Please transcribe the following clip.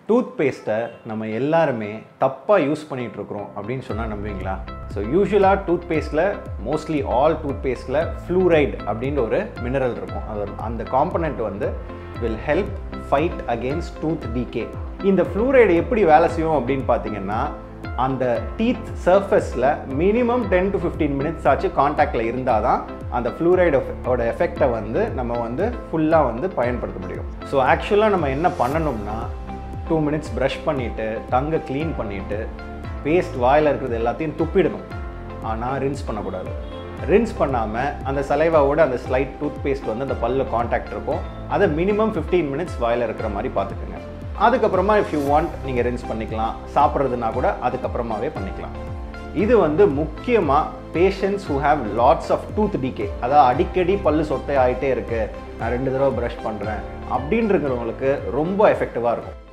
tooth பேஸ்ட்டை நம்ம எல்லாருமே தப்பாக யூஸ் பண்ணிகிட்டு இருக்கிறோம் அப்படின்னு சொன்னால் நம்புவீங்களா ஸோ யூஸ்வலாக டூத் பேஸ்ட்டில் மோஸ்ட்லி ஆல் டூத் பேஸ்ட்டில் ஃப்ளூரைட் அப்படின்ற ஒரு மினரல் இருக்கும் அது அந்த காம்பனண்ட் வந்து will help fight against tooth decay இந்த ஃப்ளூரைடு எப்படி வேலை செய்யும் அப்படின்னு பார்த்தீங்கன்னா அந்த டீத் சர்ஃபேஸில் minimum ten to fifteen minutes ஆச்சு காண்டாக்டில் இருந்தால் தான் அந்த ஃப்ளூரைடோட எஃபெக்டை வந்து நம்ம வந்து ஃபுல்லாக வந்து பயன்படுத்த முடியும் ஸோ ஆக்சுவலாக நம்ம என்ன பண்ணணும்னா டூ மினிட்ஸ் ப்ரஷ் பண்ணிவிட்டு டங்கை க்ளீன் பண்ணிவிட்டு பேஸ்ட் வாயில் இருக்கிறது எல்லாத்தையும் துப்பிடணும் ஆனால் ரின்ஸ் பண்ணக்கூடாது ரின்ஸ் பண்ணாமல் அந்த சலைவாவோட அந்த ஸ்லைட் டூத் பேஸ்ட் வந்து அந்த பல்ல காண்டாக்ட் இருக்கும் அதை மினிமம் 15 மினிட்ஸ் வாயில் இருக்கிற மாதிரி பார்த்துக்குங்க அதுக்கப்புறமா இஃப் யூ வாண்ட் நீங்கள் ரின்ஸ் பண்ணிக்கலாம் சாப்பிட்றதுனா கூட அதுக்கப்புறமாவே பண்ணிக்கலாம் இது வந்து முக்கியமாக patients who have lots of tooth decay அதாவது அடிக்கடி பல்லு சொத்தை ஆகிட்டே இருக்கு நான் ரெண்டு தடவை ப்ரஷ் பண்ணுறேன் அப்படின்றவங்களுக்கு ரொம்ப எஃபெக்டிவாக இருக்கும்